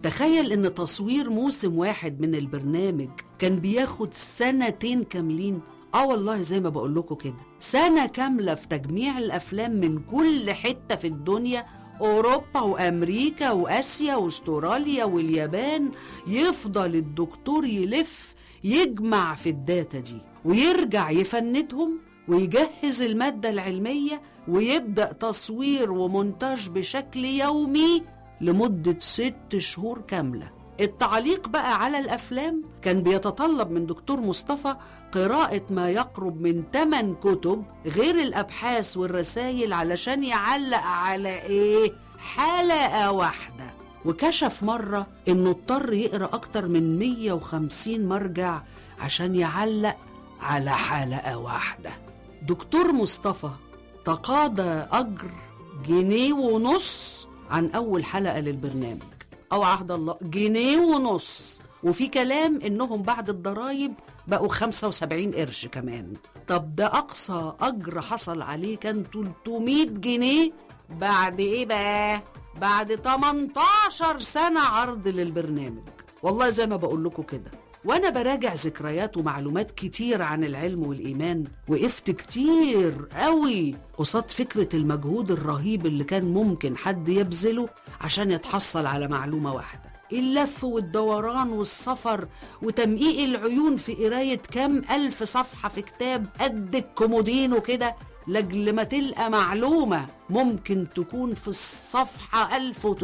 تخيل ان تصوير موسم واحد من البرنامج كان بياخد سنتين كاملين اه والله زي ما بقول لكم كده سنة كاملة في تجميع الافلام من كل حتة في الدنيا اوروبا وامريكا واسيا واستراليا واليابان يفضل الدكتور يلف يجمع في الداتا دي ويرجع يفندهم ويجهز المادة العلمية ويبدأ تصوير ومونتاج بشكل يومي لمدة ست شهور كاملة التعليق بقى على الأفلام كان بيتطلب من دكتور مصطفى قراءة ما يقرب من 8 كتب غير الأبحاث والرسائل علشان يعلق على إيه؟ حلقة واحدة وكشف مرة إنه اضطر يقرأ أكتر من 150 مرجع عشان يعلق على حلقة واحدة دكتور مصطفى تقاضى أجر جنيه ونص عن أول حلقة للبرنامج أو عهد الله جنيه ونص وفي كلام إنهم بعد الضرايب بقوا 75 قرش كمان طب ده أقصى أجر حصل عليه كان 300 جنيه بعد إيه بقى؟ بعد 18 سنة عرض للبرنامج والله زي ما بقول لكم كده وانا براجع ذكريات ومعلومات كتير عن العلم والايمان وقفت كتير قوي قصاد فكره المجهود الرهيب اللي كان ممكن حد يبذله عشان يتحصل على معلومه واحده اللف والدوران والسفر وتمقيق العيون في قرايه كام الف صفحه في كتاب قد الكومودينو كده لاجل ما تلقى معلومه ممكن تكون في الصفحه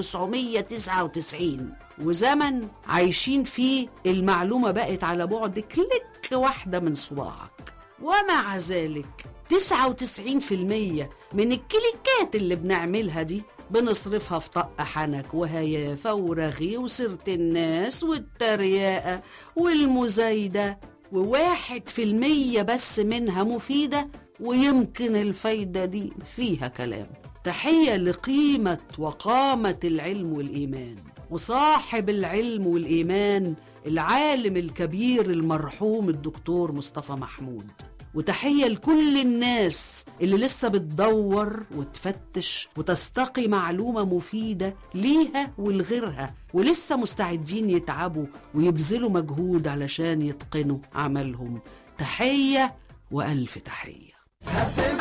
1999 وزمن عايشين فيه المعلومة بقت على بعد كليك واحدة من صباعك ومع ذلك 99% من الكليكات اللي بنعملها دي بنصرفها في طق حنك وهيافة ورغي وسيرة الناس والتريقة والمزايدة وواحد في المية بس منها مفيدة ويمكن الفايدة دي فيها كلام تحية لقيمة وقامة العلم والإيمان وصاحب العلم والإيمان العالم الكبير المرحوم الدكتور مصطفى محمود وتحية لكل الناس اللي لسه بتدور وتفتش وتستقي معلومة مفيدة ليها ولغيرها ولسه مستعدين يتعبوا ويبذلوا مجهود علشان يتقنوا عملهم تحية وألف تحية